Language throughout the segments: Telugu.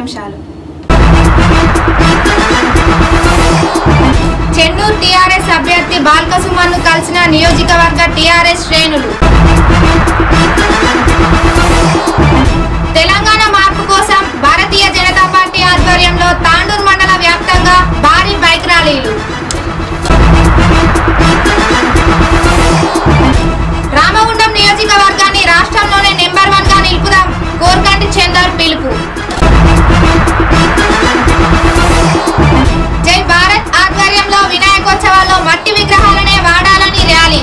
ముఖ్యాంశాలు చెన్నూరు టీఆర్ఎస్ అభ్యర్థి బాల్కసుమన్ను కలిసిన నియోజకవర్గ టీఆర్ఎస్ శ్రేణులు తెలంగాణ మార్పు కోసం భారతీయ జనతా పార్టీ ఆధ్వర్యంలో తాండూరు మండల వ్యాప్తంగా భారీ బైక్ ర్యాలీలు రామగుండం నియోజకవర్గాన్ని రాష్ట్రంలోనే నెంబర్ వన్ గా నిలుపుదాం కోర్కంటి చందర్ పిలుపు జై భారత్ ఆధ్వర్యంలో వినాయకోత్సవాల్లో మట్టి విగ్రహాలనే వాడాలని ర్యాలీ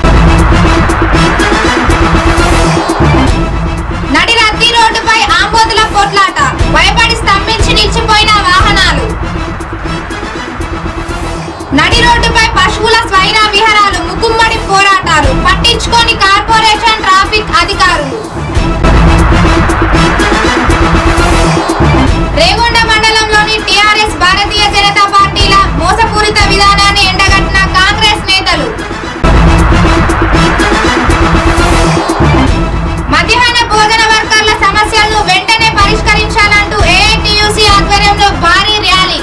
నడి రద్దీ రోడ్డుపై ఆంబోతుల పోట్లాట భయపడి స్తంభించి నిలిచిపోయిన వాహనాలు నడి రోడ్డుపై పశువుల స్వైర విహారాలు ముకుమ్మడి పోరాటాలు పట్టించుకోని కార్పొరేషన్ ట్రాఫిక్ అధికారులు రేగొండ మండలంలోని టిఆర్ఎస్ భారతీయ జనతా పార్టీల మోసపూరిత విధానాన్ని ఎండగట్టిన కాంగ్రెస్ నేతలు మధ్యాహ్న భోజన వర్కర్ల సమస్యలను వెంటనే పరిష్కరించాలంటూ ఏఐటియుసి ఆధ్వర్యంలో భారీ ర్యాలీ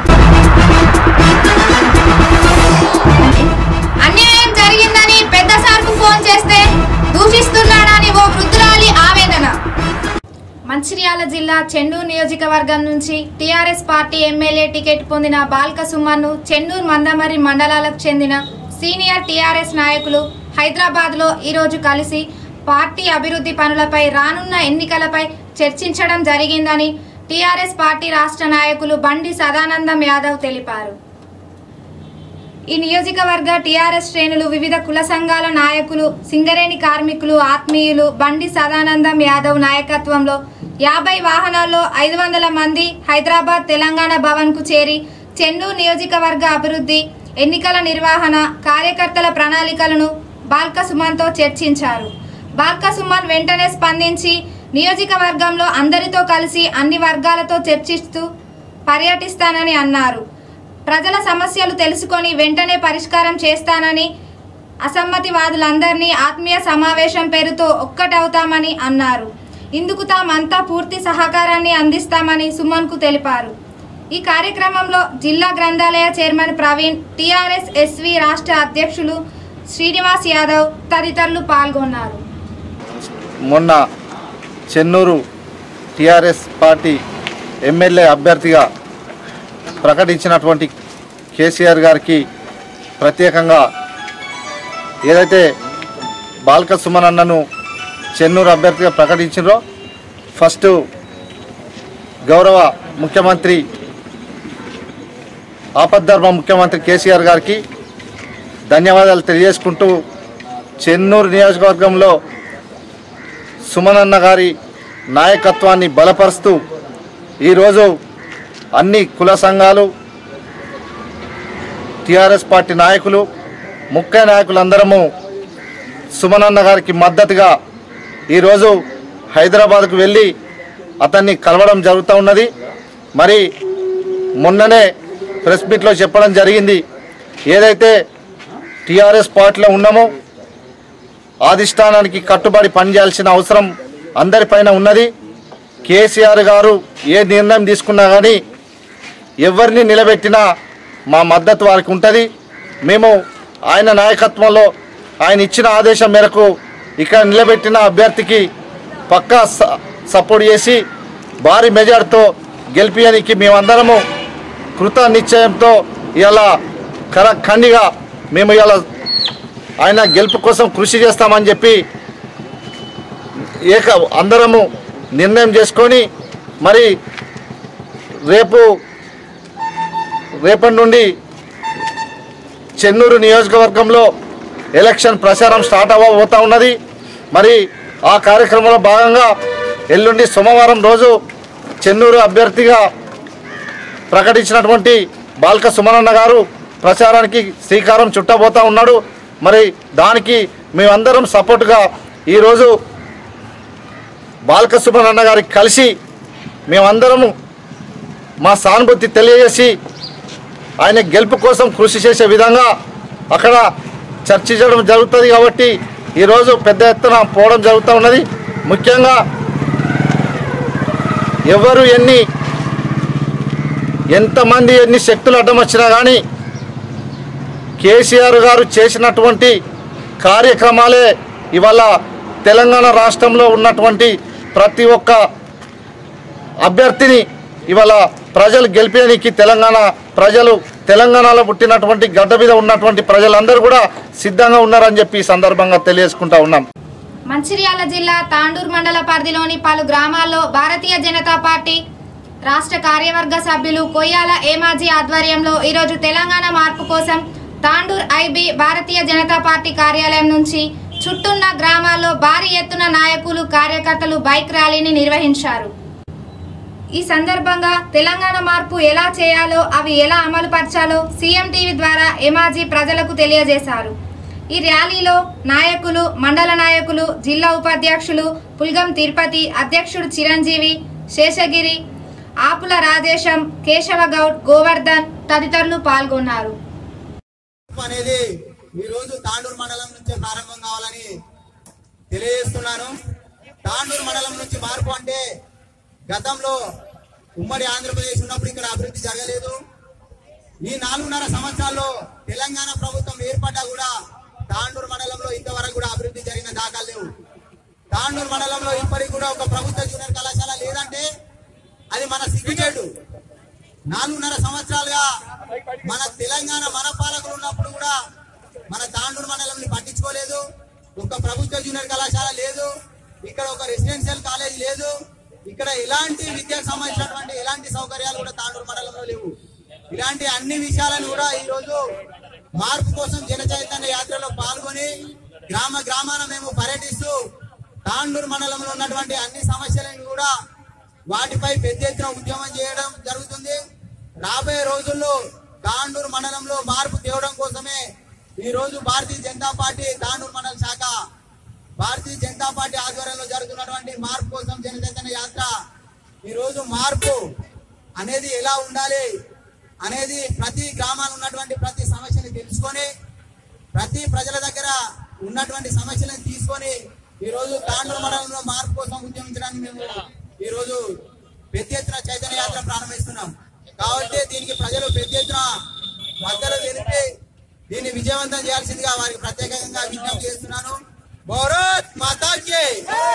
అన్యాయం జరిగిందని పెద్ద సార్కు ఫోన్ చేస్తే దూషిస్తున్నాడని ఓ వృద్ధురాలి ఆవేదన మంచిర్యాల జిల్లా చెన్నూరు నియోజకవర్గం నుంచి టీఆర్ఎస్ పార్టీ ఎమ్మెల్యే టికెట్ పొందిన బాల్క సుమన్ను చెన్నూరు మందమరి మండలాలకు చెందిన సీనియర్ టీఆర్ఎస్ నాయకులు హైదరాబాద్లో ఈరోజు కలిసి పార్టీ అభివృద్ధి పనులపై రానున్న ఎన్నికలపై చర్చించడం జరిగిందని టీఆర్ఎస్ పార్టీ రాష్ట్ర నాయకులు బండి సదానందం యాదవ్ తెలిపారు ఈ నియోజకవర్గ టీఆర్ఎస్ శ్రేణులు వివిధ కుల సంఘాల నాయకులు సింగరేణి కార్మికులు ఆత్మీయులు బండి సదానందం యాదవ్ నాయకత్వంలో యాభై వాహనాల్లో ఐదు వందల మంది హైదరాబాద్ తెలంగాణ భవన్కు చేరి చెన్నూరు నియోజకవర్గ అభివృద్ధి ఎన్నికల నిర్వహణ కార్యకర్తల ప్రణాళికలను బాల్క సుమన్తో చర్చించారు బాల్క సుమన్ వెంటనే స్పందించి నియోజకవర్గంలో అందరితో కలిసి అన్ని వర్గాలతో చర్చిస్తూ పర్యటిస్తానని అన్నారు ప్రజల సమస్యలు తెలుసుకొని వెంటనే పరిష్కారం చేస్తానని అసమ్మతివాదులందరినీ ఆత్మీయ సమావేశం పేరుతో ఒక్కటవుతామని అన్నారు ఇందుకు తామంతా పూర్తి సహకారాన్ని అందిస్తామని సుమన్కు తెలిపారు ఈ కార్యక్రమంలో జిల్లా గ్రంథాలయ చైర్మన్ ప్రవీణ్ టీఆర్ఎస్ ఎస్వి రాష్ట్ర అధ్యక్షులు శ్రీనివాస్ యాదవ్ తదితరులు పాల్గొన్నారు మొన్న చెన్నూరు టిఆర్ఎస్ పార్టీ ఎమ్మెల్యే అభ్యర్థిగా ప్రకటించినటువంటి కేసీఆర్ గారికి ప్రత్యేకంగా ఏదైతే బాల్క సుమన్ అన్నను చెన్నూరు అభ్యర్థిగా ప్రకటించారో ఫస్ట్ గౌరవ ముఖ్యమంత్రి ఆపద్ధర్మ ముఖ్యమంత్రి కేసీఆర్ గారికి ధన్యవాదాలు తెలియజేసుకుంటూ చెన్నూరు నియోజకవర్గంలో సుమనన్న గారి నాయకత్వాన్ని బలపరుస్తూ ఈరోజు అన్ని కుల సంఘాలు టిఆర్ఎస్ పార్టీ నాయకులు ముఖ్య నాయకులందరము సుమనన్న గారికి మద్దతుగా ఈరోజు హైదరాబాద్కు వెళ్ళి అతన్ని కలవడం జరుగుతూ ఉన్నది మరి మొన్ననే ప్రెస్ మీట్లో చెప్పడం జరిగింది ఏదైతే టిఆర్ఎస్ పార్టీలో ఉన్నామో ఆధిష్టానానికి కట్టుబడి పనిచేయాల్సిన అవసరం అందరిపైన ఉన్నది కేసీఆర్ గారు ఏ నిర్ణయం తీసుకున్నా కానీ ఎవరిని నిలబెట్టినా మా మద్దతు వారికి ఉంటుంది మేము ఆయన నాయకత్వంలో ఆయన ఇచ్చిన ఆదేశం మేరకు ఇక్కడ నిలబెట్టిన అభ్యర్థికి పక్కా స- సపోర్ట్ చేసి భారీ మెజార్టీతో గెలిపియనికి మేమందరము కృత నిశ్చయంతో ఇలా కర ఖండిగా మేము ఇలా ఆయన గెలుపు కోసం కృషి చేస్తామని చెప్పి ఏక అందరము నిర్ణయం చేసుకొని మరి రేపు రేపటి నుండి చెన్నూరు నియోజకవర్గంలో ఎలక్షన్ ప్రచారం స్టార్ట్ అవ్వబోతా ఉన్నది మరి ఆ కార్యక్రమంలో భాగంగా ఎల్లుండి సోమవారం రోజు చెన్నూరు అభ్యర్థిగా ప్రకటించినటువంటి బాల్క సుమనన్న గారు ప్రచారానికి శ్రీకారం చుట్టబోతా ఉన్నాడు మరి దానికి మేమందరం సపోర్టుగా ఈరోజు బాల్క సుమనన్న గారికి కలిసి మేమందరము మా సానుభూతి తెలియజేసి ఆయన గెలుపు కోసం కృషి చేసే విధంగా అక్కడ చర్చించడం జరుగుతుంది కాబట్టి ఈరోజు పెద్ద ఎత్తున పోవడం జరుగుతూ ఉన్నది ముఖ్యంగా ఎవరు ఎన్ని ఎంతమంది ఎన్ని శక్తులు అడ్డం వచ్చినా కానీ కేసీఆర్ గారు చేసినటువంటి కార్యక్రమాలే ఇవాళ తెలంగాణ రాష్ట్రంలో ఉన్నటువంటి ప్రతి ఒక్క అభ్యర్థిని ఇవాళ ప్రజలు గెలిపేయడానికి తెలంగాణ ప్రజలు తెలంగాణలో పుట్టినటువంటి గడ్డ మీద ఉన్నటువంటి ప్రజలందరూ కూడా సిద్ధంగా ఉన్నారని చెప్పి ఈ సందర్భంగా తెలియజేసుకుంటా ఉన్నాం మంచిర్యాల జిల్లా తాండూర్ మండల పరిధిలోని పలు గ్రామాల్లో భారతీయ జనతా పార్టీ రాష్ట్ర కార్యవర్గ సభ్యులు కొయ్యాల ఏమాజీ ఆధ్వర్యంలో ఈరోజు తెలంగాణ మార్పు కోసం తాండూర్ ఐబీ భారతీయ జనతా పార్టీ కార్యాలయం నుంచి చుట్టున్న గ్రామాల్లో భారీ ఎత్తున నాయకులు కార్యకర్తలు బైక్ ర్యాలీని నిర్వహించారు ఈ సందర్భంగా తెలంగాణ మార్పు ఎలా చేయాలో అవి ఎలా అమలు పరచాలో సీఎం టీవీ ద్వారా ఎమాజీ ప్రజలకు తెలియజేశారు ఈ ర్యాలీలో నాయకులు మండల నాయకులు జిల్లా ఉపాధ్యక్షులు పుల్గం తిరుపతి అధ్యక్షుడు చిరంజీవి శేషగిరి ఆపుల రాజేశం కేశవ గౌడ్ గోవర్ధన్ తదితరులు పాల్గొన్నారు అనేది ఈ రోజు తాండూరు మండలం నుంచే ప్రారంభం కావాలని తెలియజేస్తున్నాను తాండూరు మండలం నుంచి మార్పు అంటే గతంలో ఉమ్మడి ఆంధ్రప్రదేశ్ ఉన్నప్పుడు ఇక్కడ అభివృద్ధి జరగలేదు ఈ నాలుగున్నర సంవత్సరాల్లో తెలంగాణ ప్రభుత్వం ఏర్పడ్డా కూడా తాండూరు మండలంలో ఇంతవరకు కూడా అభివృద్ధి జరిగిన దాఖలు లేవు తాండూరు మండలంలో ఇప్పటికి కూడా ఒక ప్రభుత్వ జూనియర్ కళాశాల లేదంటే అది మన సిగ్గుచేటు నాలుగున్నర సంవత్సరాలుగా మన తెలంగాణ మన పాలకులు ఉన్నప్పుడు కూడా మన తాండూరు మండలంని పట్టించుకోలేదు ఒక ప్రభుత్వ జూనియర్ కళాశాల లేదు ఇక్కడ ఒక రెసిడెన్షియల్ కాలేజ్ లేదు ఇక్కడ ఎలాంటి విద్యకు సంబంధించినటువంటి ఎలాంటి సౌకర్యాలు కూడా తాండూరు మండలంలో లేవు ఇలాంటి అన్ని విషయాలను కూడా ఈ రోజు మార్పు కోసం జన చైతన్య యాత్రలో పాల్గొని గ్రామ గ్రామాన మేము పర్యటిస్తూ తాండూరు మండలంలో ఉన్నటువంటి అన్ని సమస్యలను కూడా వాటిపై పెద్ద ఎత్తున ఉద్యమం చేయడం జరుగుతుంది రాబోయే రోజుల్లో తాండూరు మండలంలో మార్పు తేవడం కోసమే ఈ రోజు భారతీయ జనతా పార్టీ తాండూరు మండల శాఖ భారతీయ జనతా పార్టీ ఆధ్వర్యంలో జరుగుతున్నటువంటి మార్పు కోసం జనచైతన్య యాత్ర ఈ రోజు మార్పు అనేది ఎలా ఉండాలి అనేది ప్రతి గ్రామాలు ఉన్నటువంటి ప్రతి సమస్యని తెలుసుకొని ప్రతి ప్రజల దగ్గర ఉన్నటువంటి సమస్యలను తీసుకొని ఈ రోజు తాండూరు మండలంలో మార్పు కోసం ఉద్యమించడానికి మేము ఈ రోజు పెద్ద ఎత్తున చైతన్య యాత్ర ప్రారంభిస్తున్నాం కాబట్టి దీనికి ప్రజలు పెద్ద ఎత్తున మద్దతు తెలిపి దీన్ని విజయవంతం చేయాల్సిందిగా వారికి ప్రత్యేకంగా విజ్ఞప్తి చేస్తున్నాను భారత్ మాతాకి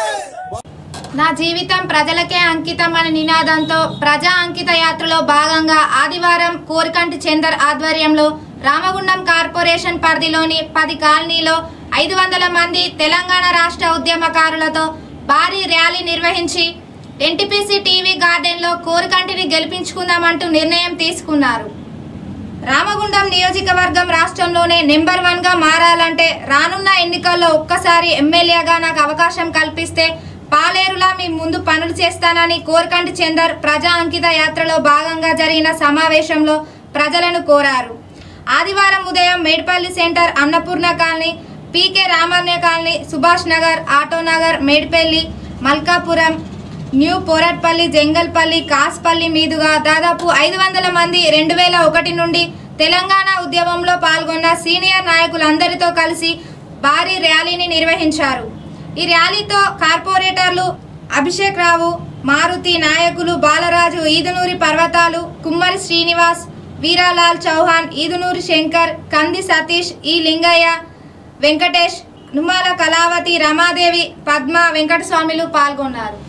నా జీవితం ప్రజలకే అంకితం అనే నినాదంతో ప్రజా అంకిత యాత్రలో భాగంగా ఆదివారం కోరికంటి చందర్ ఆధ్వర్యంలో రామగుండం కార్పొరేషన్ పరిధిలోని పది కాలనీలో ఐదు వందల మంది తెలంగాణ రాష్ట్ర ఉద్యమకారులతో భారీ ర్యాలీ నిర్వహించి ఎన్టీపీసీ టీవీ గార్డెన్లో కోరికంటిని గెలిపించుకుందామంటూ నిర్ణయం తీసుకున్నారు రామగుండం నియోజకవర్గం రాష్ట్రంలోనే నెంబర్ వన్ గా మారాలంటే రానున్న ఎన్నికల్లో ఒక్కసారి ఎమ్మెల్యేగా నాకు అవకాశం కల్పిస్తే పాలేరులా మీ ముందు పనులు చేస్తానని కోరకంటి చందర్ ప్రజా అంకిత యాత్రలో భాగంగా జరిగిన సమావేశంలో ప్రజలను కోరారు ఆదివారం ఉదయం Medpalli centre Annapurna colony PK Ramarya colony Subhash Nagar auto Nagar Medpalli Malkapuram new Poratpalli Jangalpalli Kaspalli మీదుగా దాదాపు ఐదు వందల మంది రెండు వేల ఒకటి నుండి తెలంగాణ ఉద్యమంలో పాల్గొన్న సీనియర్ నాయకులందరితో కలిసి భారీ ర్యాలీని నిర్వహించారు ఈ ర్యాలీతో కార్పొరేటర్లు అభిషేక్ రావు మారుతి నాయకులు బాలరాజు ఈదునూరి పర్వతాలు కుమ్మరి శ్రీనివాస్ వీరాలాల్ చౌహాన్ ఈదునూరి శంకర్ కంది సతీష్ ఈ లింగయ్య వెంకటేష్ నుమాల కళావతి రమాదేవి పద్మ వెంకటస్వామిలు పాల్గొన్నారు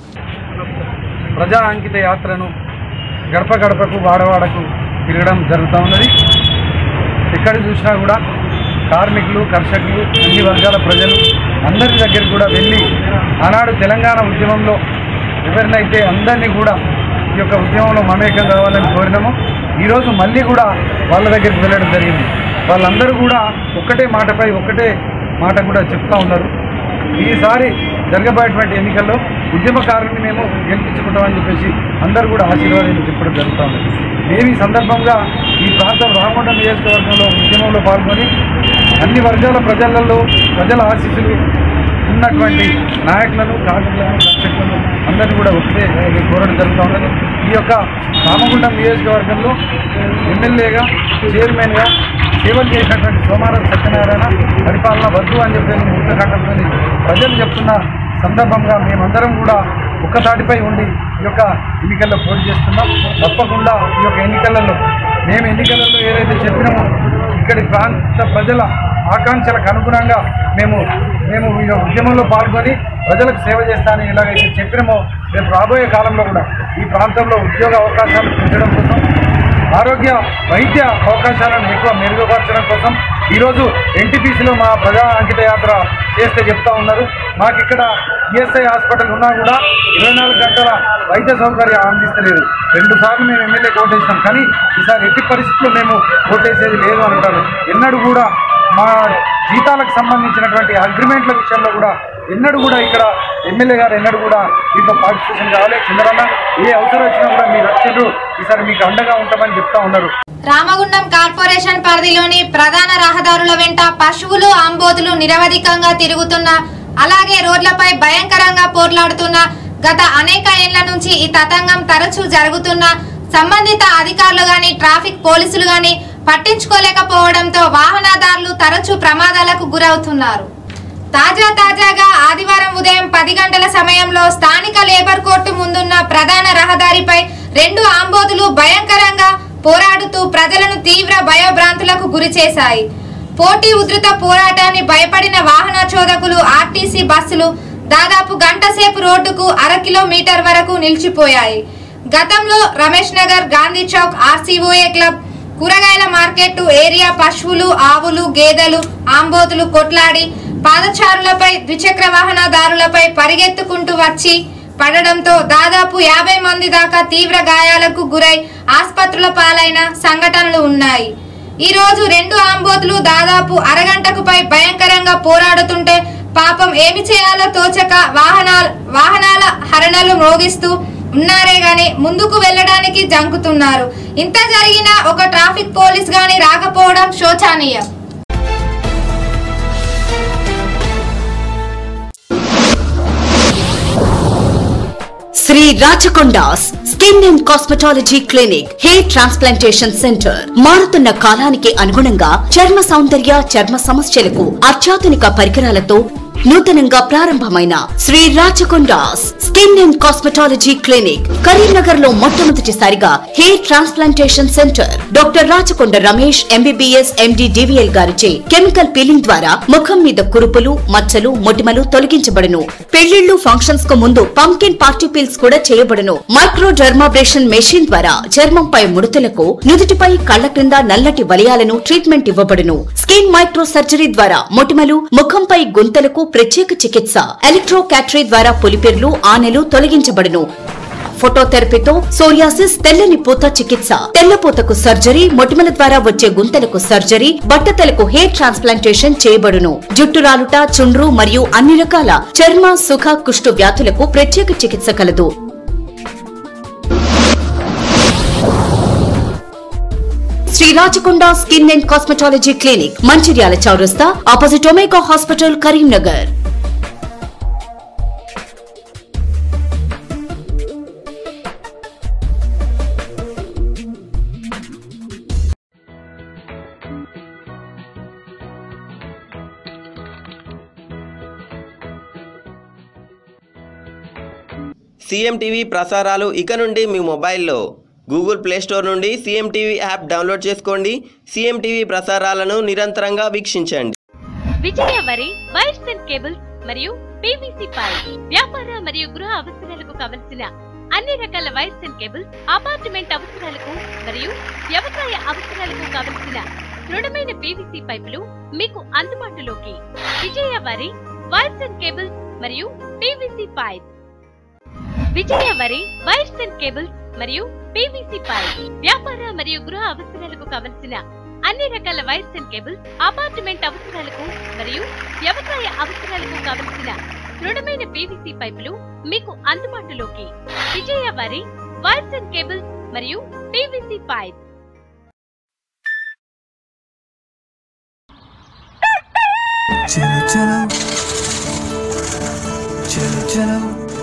ప్రజా అంకిత యాత్రను గడప గడపకు వాడవాడకు తిరగడం జరుగుతూ ఉన్నది ఎక్కడ చూసినా కూడా కార్మికులు కర్షకులు అన్ని వర్గాల ప్రజలు అందరి దగ్గరికి కూడా వెళ్ళి ఆనాడు తెలంగాణ ఉద్యమంలో ఎవరినైతే అందరినీ కూడా ఈ యొక్క ఉద్యమంలో మమేకం కావాలని కోరినామో ఈరోజు మళ్ళీ కూడా వాళ్ళ దగ్గరికి వెళ్ళడం జరిగింది వాళ్ళందరూ కూడా ఒక్కటే మాటపై ఒక్కటే మాట కూడా చెప్తా ఉన్నారు ఈసారి జరగబోయేటువంటి ఎన్నికల్లో ఉద్యమకారుని మేము గెలిపించుకుంటామని చెప్పేసి అందరూ కూడా ఆశీర్వాదాలు చెప్పడం జరుగుతూ ఉంది మేము ఈ సందర్భంగా ఈ ప్రాంతం రామగుండం నియోజకవర్గంలో ఉద్యమంలో పాల్గొని అన్ని వర్గాల ప్రజలలో ప్రజల ఆశీస్సులు ఉన్నటువంటి నాయకులను కార్మికులను కర్షకులను అందరినీ కూడా ఒకటే కోరడం జరుగుతూ ఉన్నది ఈ యొక్క రామగుండం నియోజకవర్గంలో ఎమ్మెల్యేగా చైర్మన్గా సేవలు చేసినటువంటి సోమారం సత్యనారాయణ పరిపాలన వద్దు అని చెప్పి ముక్త కంఠంతో ప్రజలు చెప్తున్న సందర్భంగా మేమందరం కూడా ఒక్కతాటిపై ఉండి ఈ యొక్క ఎన్నికల్లో పోటీ చేస్తున్నాం తప్పకుండా ఈ యొక్క ఎన్నికలలో మేము ఎన్నికలలో ఏదైతే చెప్పినామో ఇక్కడి ప్రాంత ప్రజల ఆకాంక్షలకు అనుగుణంగా మేము మేము ఈ ఉద్యమంలో పాల్గొని ప్రజలకు సేవ చేస్తానని ఎలాగైతే చెప్పినామో రేపు రాబోయే కాలంలో కూడా ఈ ప్రాంతంలో ఉద్యోగ అవకాశాలు పెంచడం కోసం ఆరోగ్య వైద్య అవకాశాలను ఎక్కువ మెరుగుపరచడం కోసం ఈరోజు ఎన్టీపీసీలో మా ప్రజా అంకిత యాత్ర చేస్తే చెప్తా ఉన్నారు మాకు ఇక్కడ ఈఎస్ఐ హాస్పిటల్ ఉన్నా కూడా ఇరవై నాలుగు గంటల వైద్య సౌకర్యం అందిస్తలేదు రెండు సార్లు మేము ఎమ్మెల్యే ఓటేసినాం కానీ ఈసారి ఎట్టి పరిస్థితుల్లో మేము ఓటేసేది లేదు అంటారు ఎన్నడూ కూడా మా జీతాలకు సంబంధించినటువంటి అగ్రిమెంట్ల విషయంలో కూడా ఎన్నడూ కూడా ఇక్కడ ఎమ్మెల్యే గారు ఎన్నడూ కూడా దీంట్లో పార్టిసిపేషన్ కావాలి చంద్రన్న ఏ అవసరం వచ్చినా కూడా మీరు వచ్చిండ్రు ఈసారి మీకు అండగా ఉంటామని చెప్తా ఉన్నారు రామగుండం కార్పొరేషన్ పరిధిలోని ప్రధాన రహదారుల వెంట పశువులు ఆంబోతులు నిరవధికంగా తిరుగుతున్న అలాగే రోడ్లపై భయంకరంగా పోట్లాడుతున్న గత అనేక ఏళ్ల నుంచి ఈ తతంగం తరచూ జరుగుతున్న సంబంధిత అధికారులు గాని ట్రాఫిక్ పోలీసులు గాని పట్టించుకోలేకపోవడంతో వాహనదారులు తరచూ ప్రమాదాలకు గురవుతున్నారు తాజా తాజాగా ఆదివారం ఉదయం పది గంటల సమయంలో స్థానిక లేబర్ కోర్టు ముందున్న ప్రధాన రహదారిపై రెండు ఆంబోతులు భయంకరంగా పోరాడుతూ ప్రజలను తీవ్ర భయభ్రాంతులకు గురి చేశాయి పోటీ ఉధృత పోరాటాన్ని భయపడిన వాహన చోదకులు ఆర్టీసీ బస్సులు దాదాపు గంట సేపు రోడ్డుకు అర కిలోమీటర్ వరకు నిలిచిపోయాయి గతంలో రమేష్ నగర్ గాంధీ చౌక్ ఆర్సీఓఏ క్లబ్ కూరగాయల మార్కెట్ ఏరియా పశువులు ఆవులు గేదెలు ఆంబోతులు కొట్లాడి పాదచారులపై ద్విచక్ర వాహనదారులపై పరిగెత్తుకుంటూ వచ్చి పడడంతో దాదాపు యాభై మంది దాకా తీవ్ర గాయాలకు గురై ఆసుపత్రుల పాలైన సంఘటనలు ఉన్నాయి ఈ రోజు రెండు ఆంబోతులు దాదాపు అరగంటకు పై భయంకరంగా పోరాడుతుంటే పాపం ఏమి చేయాలో తోచక వాహనాల వాహనాల హరణలు మ్రోగిస్తూ ఉన్నారే గాని ముందుకు వెళ్ళడానికి జంకుతున్నారు ఇంత జరిగినా ఒక ట్రాఫిక్ పోలీస్ గాని రాకపోవడం శోచనీయం Shri Rachakondas skin and cosmetology clinic hair transplantation centre మారుతున్న కాలానికి అనుగుణంగా చర్మ సౌందర్య చర్మ సమస్యలకు అత్యాధునిక పరికరాలతో నూతనంగా ప్రారంభమైన Shri Rachakondas skin and cosmetology clinic Karimnagar లో మొట్టమొదటిసారిగా hair transplantation centre doctor Rachakonda Ramesh MBBS MD DVL గారిచే కెమికల్ పీలింగ్ ద్వారా ముఖం మీద కురుపులు మచ్చలు మొటిమలు తొలగించబడును పెళ్లిళ్లు ఫంక్షన్స్ కు ముందు పంకిన్ పార్టీ పీల్స్ కూడా చేయబడును మైక్రో డర్మాబ్రేషన్ మెషిన్ ద్వారా చర్మంపై ముడతలకు నుదుటిపై కళ్ల క్రింద నల్లటి వలయాలను ట్రీట్మెంట్ ఇవ్వబడును స్కిన్ మైక్రో సర్జరీ ద్వారా మొటిమలు ముఖంపై గుంతలకు ప్రత్యేక చికిత్స ఎలక్ట్రో క్యాటరీ ద్వారా పులిపెర్లు ఆనెలు తొలగించబడును ఫోటోథెరపీతో సోరియాసిస్ తెల్లని పూత చికిత్స తెల్లపూతకు సర్జరీ మొటిమల ద్వారా వచ్చే గుంతలకు సర్జరీ బట్టతలకు హెయిర్ ట్రాన్స్ప్లాంటేషన్ చేయబడును జుట్టు రాలుట చుండ్రు మరియు అన్ని రకాల చర్మ సుఖ కుష్టు వ్యాధులకు ప్రత్యేక చికిత్స కలదు Shri Rachakonda skin and cosmetology clinic Mancherial Chowrasta opposite Omega hospital Karimnagar CM TV ప్రసారాలు ఇక నుండి మీ మొబైల్లో గూగుల్ ప్లే స్టోర్ నుండి సీఎం టీవీ యాప్ డౌన్లోడ్ చేసుకోండి సీఎం టీవీ ప్రసారాలను నిరంతరంగా వీక్షించండి విజయ వరి వైర్స్ అండ్ కేబుల్స్ మరియు పీవీసీ పైప్ వ్యాపార మరియు గృహ అవసరాలకు కావలసిన అన్ని రకాల వైర్స్ అండ్ కేబుల్స్ అపార్ట్మెంట్ అవసరాలకు మరియు వ్యవసాయ అవసరాలకు కావలసిన దృఢమైన పీవీసీ పైపులు మీకు అందుబాటులోకి విజయ వరి వైర్స్ అండ్ కేబుల్స్ మరియు పీవీసీ పైప్ విజయ వరి వైర్స్ అండ్ కేబుల్స్ మరియు పీవీసీ పైప్ వ్యాపార మరియు గృహ అవసరాలకు కావలసిన అన్ని రకాల వైర్స్ అండ్ కేబుల్స్ అపార్ట్మెంట్ అవసరాలకు మరియు వ్యవసాయ అవసరాలకు కావలసిన దృఢమైన పీవీసీ పైపులు మీకు అందుబాటులోకి విజయ వారి వైర్స్ అండ్ కేబుల్స్ మరియు పీవీసీ పైప్ చలో చలో చలో చలో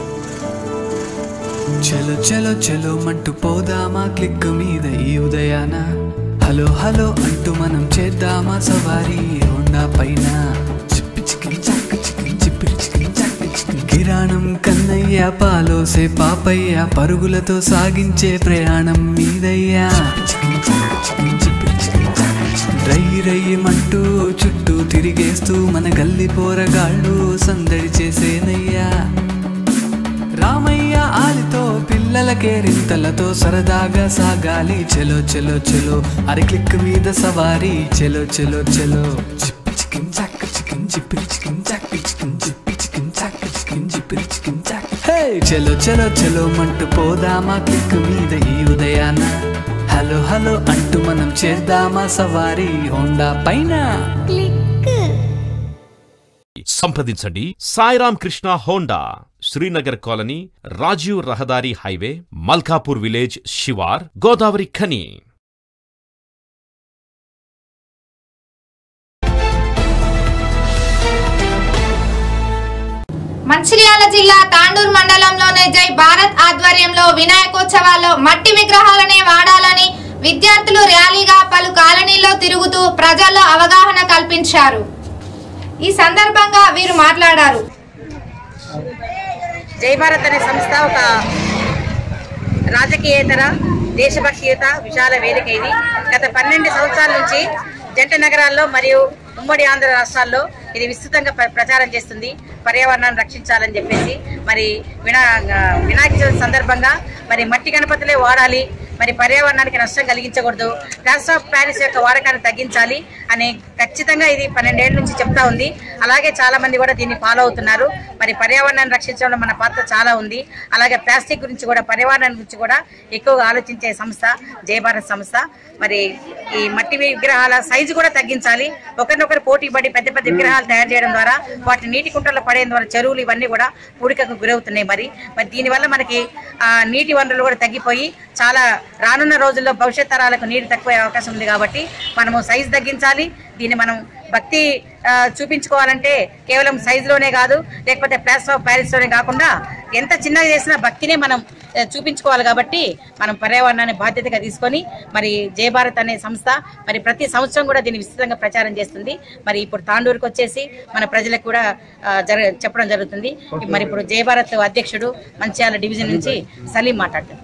చలో చలో చలో మంటూ పోదామా క్లిక్ మీద ఈ ఉదయాన హలో హలో అంటూ మనం చేద్దామా సవారీ హోండా పైన చిప్పి చిక్కి చక్క చిక్కి చిప్పిరి చిక్కి చక్క చిక్కి కిరాణం కన్నయ్య పాలోసే పాపయ్య పరుగులతో సాగించే ప్రయాణం మీదయ్యా రయ్యి రయ్యమంటూ చుట్టూ తిరిగేస్తూ మన గల్లి పోరగాళ్ళు సందడి చేసేనయ్యా రామయ్య ఆలితో పిల్లలకే రింతలతో సరదాగా సాగాలి చెలో చెలో చెలో అరి క్లిక్ మీద సవారీ చెలో చెలో చెలో చిప్పి చికిన్ చాక్ చికిన్ చిప్పిరి చికిన్ చాక్ చికిన్ చిప్పి చికిన్ చాక్ చికిన్ చిప్పిరి చికిన్ చాక్ హే చెలో చెలో చెలో మంటూ పోదామా క్లిక్ మీద ఈ ఉదయాన హలో హలో అంటూ మనం చేద్దామా సవారీ హోండా పైన సంప్రదించండి సాయిరామ్ కృష్ణ హోండా శ్రీనగర్ కాలనీ రాజీవ్ రహదారి హైవే మల్కాపూర్ విలేజ్ శివార్ గోదావరి ఖని మంచిర్యాల జిల్లా తాండూరు మండలంలోని జై భారత్ ఆధ్వర్యంలో వినాయకోత్సవాల్లో మట్టి విగ్రహాలనే వాడాలని విద్యార్థులు ర్యాలీగా పలు కాలనీల్లో తిరుగుతూ ప్రజల్లో అవగాహన కల్పించారు ఈ సందర్భంగా వీరు మాట్లాడారు జై భారత్ అనే సంస్థ ఒక రాజకీయేతర దేశభక్తియుత విశాల వేదిక ఇది గత పన్నెండు సంవత్సరాల నుంచి జంట నగరాల్లో మరియు ఉమ్మడి ఆంధ్ర రాష్ట్రాల్లో ఇది విస్తృతంగా ప్ర- ప్రచారం చేస్తుంది పర్యావరణాన్ని రక్షించాలని చెప్పేసి మరి వినా వినాయక చవితి సందర్భంగా మరి మట్టి గణపతులే వాడాలి మరి పర్యావరణానికి నష్టం కలిగించకూడదు ప్లాస్టర్ ఆఫ్ ప్యారిస్ యొక్క వాడకాన్ని తగ్గించాలి అని ఖచ్చితంగా ఇది పన్నెండేళ్ల నుంచి చెప్తా ఉంది అలాగే చాలా మంది కూడా దీన్ని ఫాలో అవుతున్నారు మరి పర్యావరణాన్ని రక్షించడంలో మన పాత్ర చాలా ఉంది అలాగే ప్లాస్టిక్ గురించి కూడా పర్యావరణం గురించి కూడా ఎక్కువగా ఆలోచించే సంస్థ జయ భారత్ సంస్థ మరి ఈ మట్టి విగ్రహాల సైజు కూడా తగ్గించాలి ఒకరినొకరు పోటీ పడి పెద్ద పెద్ద విగ్రహాలు తయారు చేయడం ద్వారా వాటి నీటి కుంటల్లో పడేయడం ద్వారా చెరువులు ఇవన్నీ కూడా పూడికకు గురవుతున్నాయి మరి మరి దీనివల్ల మనకి ఆ, నీటి వనరులు కూడా తగ్గిపోయి చాలా రానున్న రోజుల్లో భవిష్యత్ తరాలకు నీరు తక్కువ అవకాశం ఉంది కాబట్టి మనము సైజు తగ్గించాలి దీన్ని మనం భక్తి ఆ, చూపించుకోవాలంటే కేవలం సైజులోనే కాదు లేకపోతే ప్లాస్టర్ ఆఫ్ ప్యారిస్లోనే కాకుండా ఎంత చిన్నగా చేసినా భక్తినే మనం ఆ, చూపించుకోవాలి కాబట్టి మనం పర్యావరణాన్ని బాధ్యతగా తీసుకొని మరి జయ భారత్ అనే సంస్థ మరి ప్రతి సంవత్సరం కూడా దీన్ని విస్తృతంగా ప్రచారం చేస్తుంది మరి ఇప్పుడు తాండూరుకు వచ్చేసి మన ప్రజలకు కూడా ఆ, జర చెప్పడం జరుగుతుంది మరి ఇప్పుడు జయ భారత్ అధ్యక్షుడు మంచిర్యాల డివిజన్ నుంచి సలీం మాట్లాడతారు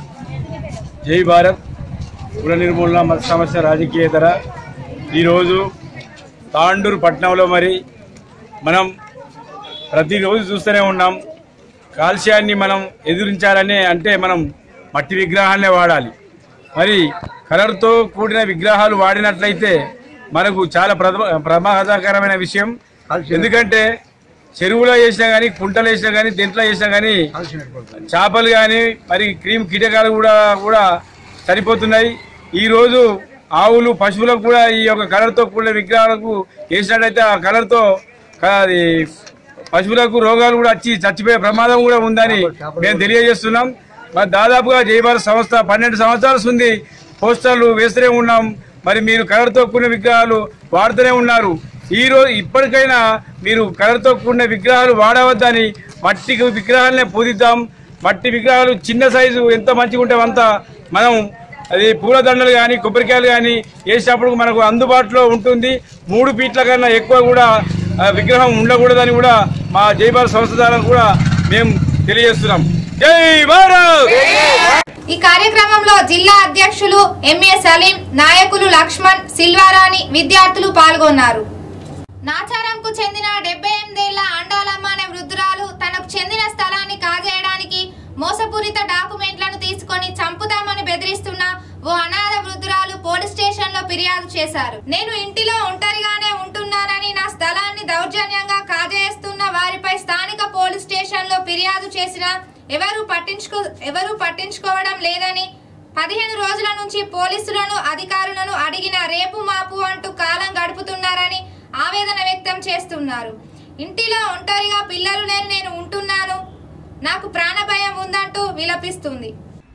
జై భారత్ కుల నిర్మూలన మత సమస్య రాజకీయేతర ఈరోజు తాండూరు పట్టణంలో మరి మనం ప్రతిరోజు చూస్తూనే ఉన్నాం కాలుష్యాన్ని మనం ఎదురించాలని అంటే మనం మట్టి విగ్రహాలనే వాడాలి మరి కలర్తో కూడిన విగ్రహాలు వాడినట్లయితే మనకు చాలా ప్రమ ప్రమాదకరమైన విషయం ఎందుకంటే చెరువులో వేసినా కానీ కుంటలు వేసినా కానీ దేంట్లో వేసినా కానీ చేపలు కానీ మరి క్రీమ్ కీటకాలు కూడా కూడా చనిపోతున్నాయి ఈ రోజు ఆవులు పశువులకు కూడా ఈ యొక్క కలర్తో కూడిన విగ్రహాలకు వేసినట్లయితే ఆ కలర్తో క- అది పశువులకు రోగాలు కూడా వచ్చి చచ్చిపోయే ప్రమాదం కూడా ఉందని మేము తెలియజేస్తున్నాం మరి దాదాపుగా జయభారత్ సంస్థ పన్నెండు సంవత్సరాలు ఉంది పోస్టర్లు వేస్తూనే ఉన్నాం మరి మీరు కలర్తో కూడిన విగ్రహాలు వాడుతూనే ఉన్నారు ఈ రోజు ఇప్పటికైనా మీరు కలర్తో కూడిన విగ్రహాలు వాడవద్దని మట్టి విగ్రహాలనే పూజిద్దాం మట్టి విగ్రహాలు చిన్న సైజు ఎంత మంచిగా ఉంటే అంత మనం అది పూలదండలు కానీ కొబ్బరికాయలు కానీ వేసినప్పుడు మనకు అందుబాటులో ఉంటుంది మూడు ఫీట్ల కన్నా ఎక్కువ కూడా ఆ, విగ్రహం ఉండకూడదని కూడా మా జై భారత్ సంస్థ ద్వారా కూడా మేము తెలియజేస్తున్నాం జై భారత్ ఈ కార్యక్రమంలో జిల్లా అధ్యక్షులు ఎంఏ సలీం నాయకులు లక్ష్మణ్ సిల్వారాణి విద్యార్థులు పాల్గొన్నారు నాచారంకు చెందిన డెబ్బై ఎనిమిదేళ్ల అండాలమ్మ అనే వృద్ధురాలు తనకు చెందిన స్థలాన్ని కాజేయడానికి మోసపూరిత డాక్యుమెంట్లను తీసుకొని చంపుతామని బెదిరిస్తున్న ఓ అనాథ వృద్ధురాలు పోలీస్ స్టేషన్ లో ఫిర్యాదు చేశారు నేను ఇంటిలో ఒంటరిగానే ఉంటున్నానని నా స్థలాన్ని దౌర్జన్యంగా కాజేస్తున్న వారిపై స్థానిక పోలీస్ స్టేషన్ లో ఫిర్యాదు చేసిన ఎవరు పట్టించుకో ఎవరు పట్టించుకోవడం లేదని పదిహేను రోజుల నుంచి పోలీసులను అధికారులను అడిగిన రేపు మాపు అంటూ కాలం గడుపుతున్నారని ఆవేదన వ్యక్తం చేస్తున్నారు ఇంటిలో ఒంటరిగా పిల్లలు లేని నేను ఉంటున్నాను నాకు ప్రాణభయం ఉందంటూ విలపిస్తుంది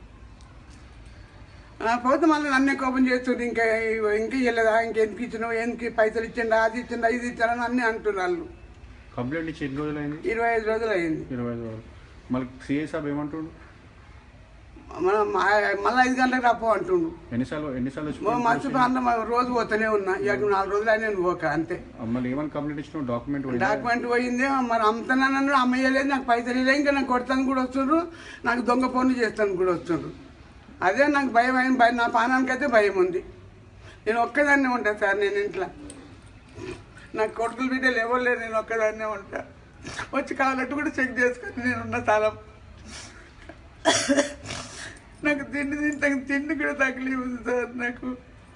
ఆ, పోతే మళ్ళీ నన్నే కోపం చేస్తుంది ఇంకా ఇంకా ఇవ్వలేదా ఇంకెందుకు ఇచ్చినావు ఎందుకు పైసలు ఇచ్చిండా అది ఇచ్చిండా ఇది ఇచ్చిండా అని అన్నీ అంటున్నారు వాళ్ళు కంప్లైంట్ ఇచ్చి ఎన్ని రోజులు అయింది ఇరవై ఐదు రోజులు అయింది ఇరవై ఐదు రోజులు మళ్ళీ సిఐ సాబ్ ఏమంటుండు మనం మళ్ళీ ఐదు గంటలకు రాపో అంటుండు ఎన్నిసార్లు ఎన్నిసార్లు వచ్చి ఓ మర్చిపోయి అందరం రోజు పోతూనే ఉన్నా ఇక నాలుగు రోజులు అయినా నేను పోక అంతే మళ్ళీ ఏమైనా కంప్లైంట్ ఇచ్చినావు డాక్యుమెంట్ డాక్యుమెంట్ పోయింది మరి అమ్ముతున్నాను అమ్మయ్యలేదు నాకు పైసలు ఇలా ఇంకా నాకు కొడతాను కూడా వస్తుండ్రు నాకు దొంగ పనులు చేస్తాను కూడా వస్తుండ్రు అదే నాకు భయం అయిన భయం నా పానానికి అయితే భయం ఉంది నేను ఒక్కదాన్నే ఉంటా సార్ నేను ఇంట్లో నాకు కొడుకులు బిడ్డలు ఎవరు లేరు నేను ఒక్కదాన్నే ఉంటా వచ్చి కావాలంటే కూడా చెక్ చేసుకొని నేను ఉన్న స్థలం నాకు తిండి తింటే తిండి కూడా తగ్గలేదు సార్ నాకు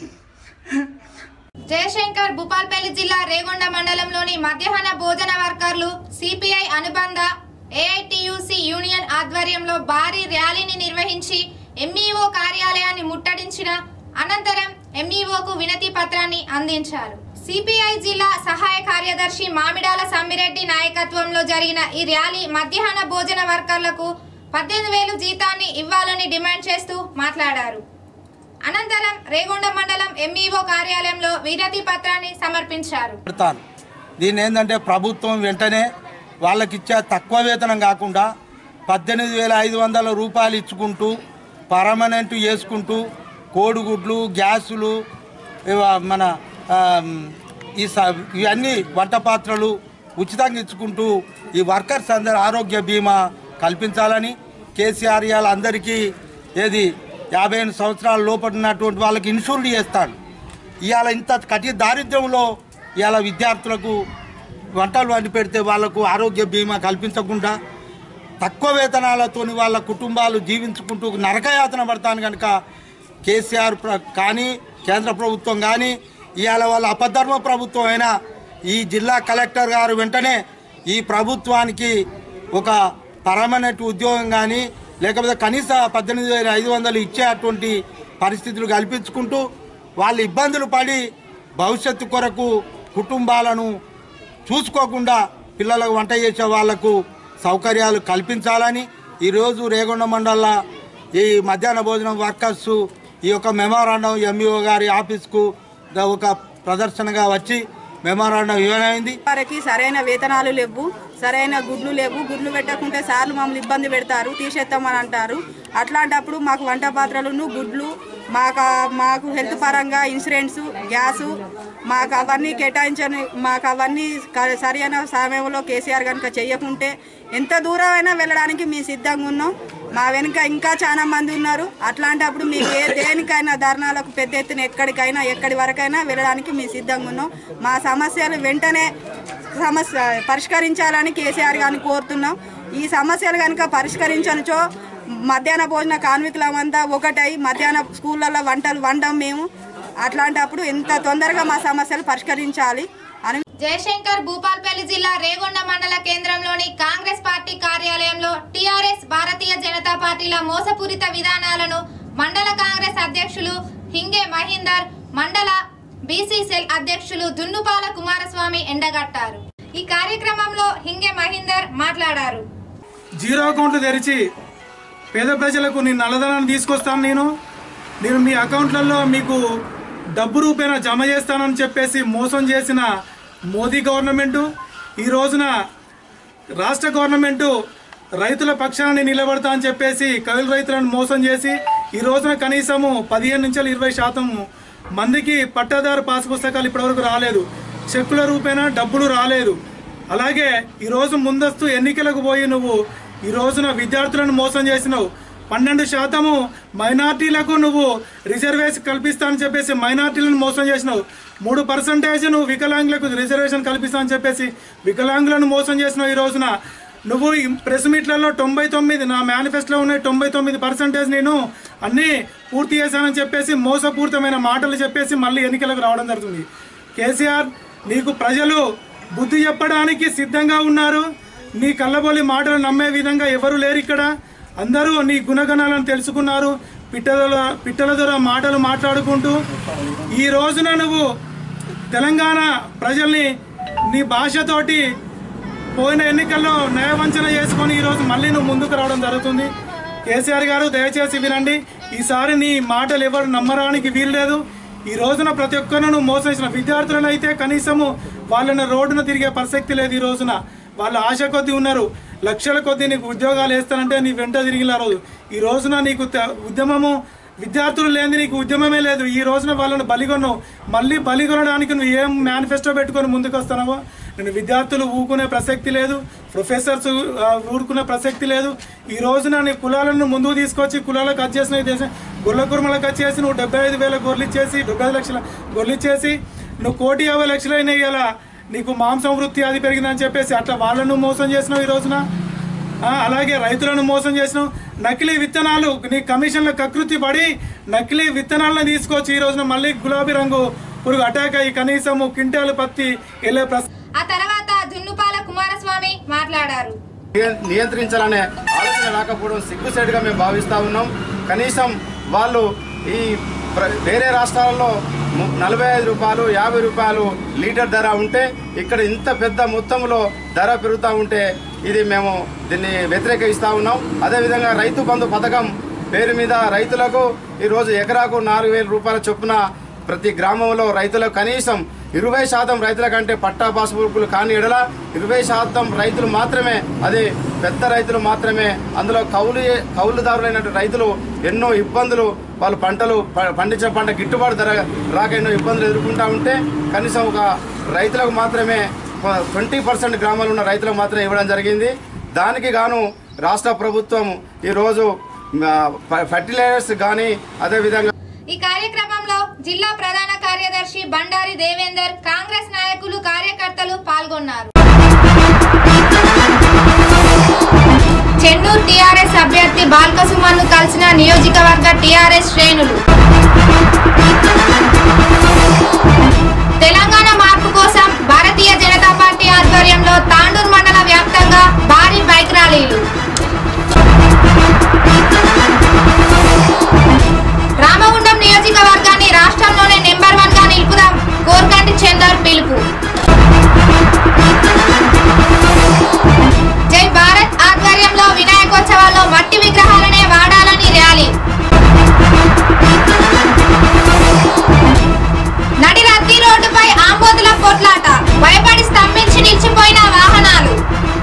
జయశంకర్ భూపాల్పల్లి జిల్లా రేగొండ మండలంలోని మధ్యాహ్న భోజన వర్కర్లు సిపిఐ అనుబంధ ఏఐటియుసి యూనియన్ ఆధ్వర్యంలో భారీ ర్యాలీని నిర్వహించి ఎంఈఓ కార్యాలయాన్ని ముట్టడించిన అనంతరం ఎంఈఓకు వినతి పత్రాన్ని అందించారు సిపిఐ జిల్లా సహాయ కార్యదర్శి మామిడాల సమ్మిరెడ్డి నాయకత్వంలో జరిగిన ఈ ర్యాలీ మధ్యాహ్న భోజన వర్కర్లకు పద్దెనిమిది వేలు జీతాన్ని ఇవ్వాలని డిమాండ్ చేస్తూ మాట్లాడారు అనంతరం రేగొండ మండలం ఎంఈఓ కార్యాలయంలో వినతి పత్రాన్ని సమర్పించారు పెడతారు దీన్ని ఏంటంటే ప్రభుత్వం వెంటనే వాళ్ళకి ఇచ్చే తక్కువ వేతనం కాకుండా పద్దెనిమిది వేల ఐదు వందల రూపాయలు ఇచ్చుకుంటూ పర్మనెంట్ చేసుకుంటూ కోడిగుడ్లు గ్యాసులు ఇవ- మన ఆమ్, ఈ స ఇవన్నీ వంట పాత్రలు ఉచితంగా ఇచ్చుకుంటూ ఈ వర్కర్స్ అందరు ఆరోగ్య బీమా కల్పించాలని కేసీఆర్ ఇవాళ అందరికీ ఏది యాభై ఎనిమిది సంవత్సరాల లోపల ఉన్నటువంటి వాళ్ళకి ఇన్సూర్డ్ చేస్తాడు ఇవాళ ఇంత కఠిన దారిద్ర్యంలో ఇవాళ విద్యార్థులకు వంటలు వండి పెడితే వాళ్లకు ఆరోగ్య బీమా కల్పించకుండా తక్కువ వేతనాలతోని వాళ్ళ కుటుంబాలు జీవించుకుంటూ నరకయాతన పడతాను కనుక కేసీఆర్ ప్ర- కానీ కేంద్ర ప్రభుత్వం కానీ ఇవాళ వాళ్ళ అపధర్మ ప్రభుత్వం అయినా ఈ జిల్లా కలెక్టర్ గారు వెంటనే ఈ ప్రభుత్వానికి ఒక పర్మనెంట్ ఉద్యోగం కానీ లేకపోతే కనీస పద్దెనిమిది వేల ఐదు వందలు ఇచ్చేటువంటి పరిస్థితులు కల్పించుకుంటూ వాళ్ళు ఇబ్బందులు పడి భవిష్యత్తు కొరకు కుటుంబాలను చూసుకోకుండా పిల్లలకు వంట చేసే వాళ్లకు సౌకర్యాలు కల్పించాలని ఈరోజు రేగొండ మండల ఈ మధ్యాహ్న భోజనం వర్కర్స్ ఈ యొక్క మెమోరాండం ఎంఈఓ గారి ఆఫీస్కు ద- ఒక ప్రదర్శనగా వచ్చి మెమోరాండం ఇవ్వనైంది వారికి సరైన వేతనాలు లేవు సరైన గుడ్లు లేవు గుడ్లు పెట్టకుంటే సార్లు మమ్మల్ని ఇబ్బంది పెడతారు తీసేస్తామని అంటారు అట్లాంటప్పుడు మాకు వంట పాత్రలను గుడ్లు మాకు మాకు హెల్త్ పరంగా ఇన్సూరెన్స్ గ్యాసు మాకు అవన్నీ కేటాయించని మాకు అవన్నీ క- సరైన సమయంలో కేసీఆర్ కనుక చెయ్యకుంటే ఎంత దూరమైనా వెళ్ళడానికి మేము సిద్ధంగా ఉన్నాం మా వెనుక ఇంకా చాలా మంది ఉన్నారు అట్లాంటప్పుడు మీకు ఏ దేనికైనా ధర్నాలకు పెద్ద ఎత్తున ఎక్కడికైనా ఎక్కడి వరకైనా వెళ్ళడానికి మేము సిద్ధంగా ఉన్నాం మా సమస్యలు వెంటనే సమస్య పరిష్కరించాలని కేసీఆర్ గారిని కోరుతున్నాం ఈ సమస్యలు కనుక పరిష్కరించనుచో మధ్యాహ్న భోజన కార్మికులమంతా ఒకటై మధ్యాహ్న స్కూళ్ళల్లో వంటలు వండం మేము అట్లాంటప్పుడు ఎంత తొందరగా మా సమస్యలు పరిష్కరించాలి అని జయశంకర్ భూపాల్పల్లి జిల్లా రేగొండ మండల కేంద్రంలోని కాంగ్రెస్ పార్టీ కార్యాలయంలో టిఆర్ఎస్ భారతీయ జనతా పార్టీల మోసపూరిత విధానాలను మండల కాంగ్రెస్ అధ్యక్షులు హింగే మహీందర్ మండల బీసీ సెల్ అధ్యక్షులు దున్నుపాల కుమారస్వామి ఎండగట్టారు ఈ కార్యక్రమంలో హింగే మహీందర్ మాట్లాడారు జీరో అకౌంట్లు తెరిచి పేద ప్రజలకు నేను నల్లధనాన్ని తీసుకొస్తాను నేను నేను మీ అకౌంట్లలో మీకు డబ్బు రూపేణా జమ చేస్తానని చెప్పేసి మోసం చేసిన మోదీ గవర్నమెంటు ఈ రోజున రాష్ట్ర గవర్నమెంటు రైతుల పక్షాన్ని నిలబడతా అని చెప్పేసి కౌలు రైతులను మోసం చేసి ఈ రోజున కనీసము పదిహేను నుంచి ఇరవై శాతం మందికి పట్టాదారు పాస్ పుస్తకాలు ఇప్పటివరకు రాలేదు చెక్కుల రూపేణా డబ్బులు రాలేదు అలాగే ఈరోజు ముందస్తు ఎన్నికలకు పోయి నువ్వు ఈ రోజున విద్యార్థులను మోసం చేసినావు పన్నెండు శాతము మైనార్టీలకు నువ్వు రిజర్వేషన్ కల్పిస్తానని చెప్పేసి మైనార్టీలను మోసం చేసినావు మూడు పర్సంటేజ్ నువ్వు వికలాంగులకు రిజర్వేషన్ కల్పిస్తానని చెప్పేసి వికలాంగులను మోసం చేసినావు ఈ రోజున నువ్వు ఈ ప్రెస్ మీట్లలో తొంభై తొమ్మిది నా మేనిఫెస్టోలో ఉన్న తొంభై తొమ్మిది పర్సెంటేజ్ నేను అన్నీ పూర్తి చేశానని చెప్పేసి మోసపూరితమైన మాటలు చెప్పేసి మళ్ళీ ఎన్నికలకు రావడం జరుగుతుంది కేసీఆర్ నీకు ప్రజలు బుద్ధి చెప్పడానికి సిద్ధంగా ఉన్నారు నీ కళ్ళబొలి మాటలు నమ్మే విధంగా ఎవరు లేరు ఇక్కడ అందరూ నీ గుణగణాలను తెలుసుకున్నారు పిట్టల పిట్టల ద్వారా మాటలు మాట్లాడుకుంటూ ఈ రోజున నువ్వు తెలంగాణ ప్రజల్ని నీ భాషతోటి పోయిన ఎన్నికల్లో న్యాయవంచన చేసుకొని ఈరోజు మళ్ళీ నువ్వు ముందుకు రావడం జరుగుతుంది కేసీఆర్ గారు దయచేసి వినండి ఈసారి నీ మాటలు ఎవరు నమ్మడానికి వీలు లేదు ఈ రోజున ప్రతి ఒక్కరిని నువ్వు మోసం చేసిన విద్యార్థులను అయితే కనీసము వాళ్ళని రోడ్డున తిరిగే ప్రసక్తి లేదు ఈ రోజున వాళ్ళు ఆశ కొద్దీ ఉన్నారు లక్షల కొద్దీ నీకు ఉద్యోగాలు వేస్తానంటే నీ వెంట తిరిగిన రోజు ఈ రోజున నీకు త- ఉద్యమము విద్యార్థులు లేని నీకు ఉద్యమమే లేదు ఈ రోజున వాళ్ళని బలిగొన్నావు మళ్ళీ బలిగొనడానికి నువ్వు ఏం మేనిఫెస్టో పెట్టుకొని ముందుకు వస్తున్నావో నేను విద్యార్థులు ఊకునే ప్రసక్తి లేదు ప్రొఫెసర్స్ ఆ, ఊరుకునే ప్రసక్తి లేదు ఈ రోజున నీ కులాలను ముందుకు తీసుకొచ్చి కులాలకు కట్ చేసిన ఈ దేశం గొర్రెల కుర్మలకు కట్ చేసి నువ్వు డెబ్బై ఐదు వేల గొర్రెలు ఇచ్చేసి డెబ్బై ఐదు లక్షల గొర్రెలు ఇచ్చేసి నువ్వు కోటి యాభై లక్షలు అయినా ఇలా నీకు మాంసం వృత్తి అది పెరిగిందని చెప్పేసి అట్లా వాళ్ళను మోసం చేసినావు ఈ రోజున ఆ, అలాగే రైతులను మోసం చేసినావు నకిలీ విత్తనాలు నీ కమిషన్ల కకృతి పడి నకిలీ విత్తనాలను తీసుకొచ్చి ఈ రోజున మళ్ళీ గులాబీ రంగు పురుగు అటాక్ అయ్యి కనీసము క్వింటాలు పత్తి వెళ్ళే ప్రస ఆ తర్వాత దున్నుపాల కుమారస్వామి మాట్లాడారు నియ- నియంత్రించాలనే ఆలోచన రాకపోవడం సిగ్గుసేటుగా మేము భావిస్తూ ఉన్నాం కనీసం వాళ్ళు ఈ ప్ర- వేరే రాష్ట్రాలలో ము- నలభై ఐదు రూపాయలు యాభై రూపాయలు లీటర్ ధర ఉంటే ఇక్కడ ఇంత పెద్ద మొత్తంలో ధర పెరుగుతూ ఉంటే ఇది మేము దీన్ని వ్యతిరేకిస్తూ ఉన్నాం అదేవిధంగా రైతు బంధు పథకం పేరు మీద రైతులకు ఈరోజు ఎకరాకు నాలుగు వేల రూపాయల చొప్పున ప్రతి గ్రామంలో రైతులకు కనీసం ఇరవై శాతం రైతుల కంటే పట్టా పాస్బుక్లు కాని ఎడల ఇరవై శాతం రైతులు మాత్రమే అది పెద్ద రైతులు మాత్రమే అందులో కౌలు కౌలుదారులైన రైతులు ఎన్నో ఇబ్బందులు వాళ్ళు పంటలు ప- పండించిన పంట గిట్టుబాటు ధర రాక ఎన్నో ఇబ్బందులు ఎదుర్కొంటా ఉంటే కనీసం ఒక రైతులకు మాత్రమే ట్వంటీ పర్సెంట్ గ్రామాలు ఉన్న రైతులకు మాత్రమే ఇవ్వడం జరిగింది దానికి గాను రాష్ట్ర ప్రభుత్వం ఈరోజు ఫర్టిలైజర్స్ కానీ అదేవిధంగా ఈ కార్యక్రమంలో జిల్లా ప్రధాన కార్యదర్శి బండారి దేవేందర్ కాంగ్రెస్ నాయకులు కార్యకర్తలు పాల్గొన్నారు చెన్నూరు టీఆర్ఎస్ అభ్యర్థి బాల్కసుమన్ను కలిసిన నియోజకవర్గ టీఆర్ఎస్ శ్రేణులు తెలంగాణ మార్పు కోసం భారతీయ జనతా పార్టీ ఆధ్వర్యంలో తాండూరు మండల వ్యాప్తంగా భారీ బైక్ ర్యాలీలు రామగుండం నియోజకవర్గాన్ని రాష్ట్రంలోనే నెంబర్ వన్ గా నిలుపుదాం కోర్కంటి చందర్ పిలుపు జై భారత్ ఆధ్వర్యంలో వినాయకోత్సవాల్లో మట్టి విగ్రహాలనే వాడాలని ర్యాలీ నడి రద్దీ రోడ్డుపై ఆంబోతుల కొట్లాట భయపడి స్తంభించి నిలిచిపోయిన వాహనాలు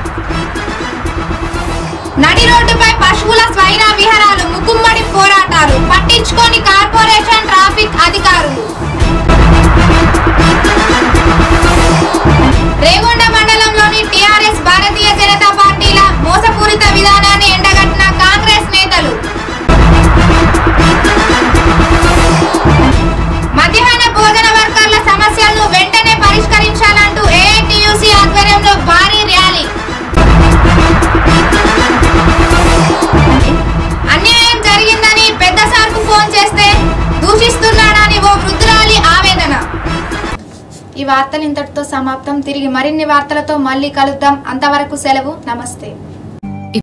నడి రోడ్డుపై పశువుల స్వైర విహారాలు ముక్కుమ్మడి పోరాటాలు పట్టించుకోని కార్పొరేషన్ ట్రాఫిక్ అధికారులు రేగొండ మండలంలోని టిఆర్ఎస్ భారతీయ జనతా పార్టీల మోసపూరిత విధానాన్ని ఎండగట్టిన కాంగ్రెస్ నేతలు మధ్యాహ్న భోజన వర్కర్ల సమస్యలను వెంటనే పరిష్కరించాలంటూ ఏఐటియుసి ఆధ్వర్యంలో భారీ ర్యాలీ అన్యాయం జరిగిందని పెద్ద సార్కు ఫోన్ చేస్తే దూషిస్తున్నాడని ఓ వృద్ధురాలి ఆవేదన ఈ వార్తలు ఇంతటితో సమాప్తం తిరిగి మరిన్ని వార్తలతో మళ్ళీ కలుద్దాం అంతవరకు సెలవు నమస్తే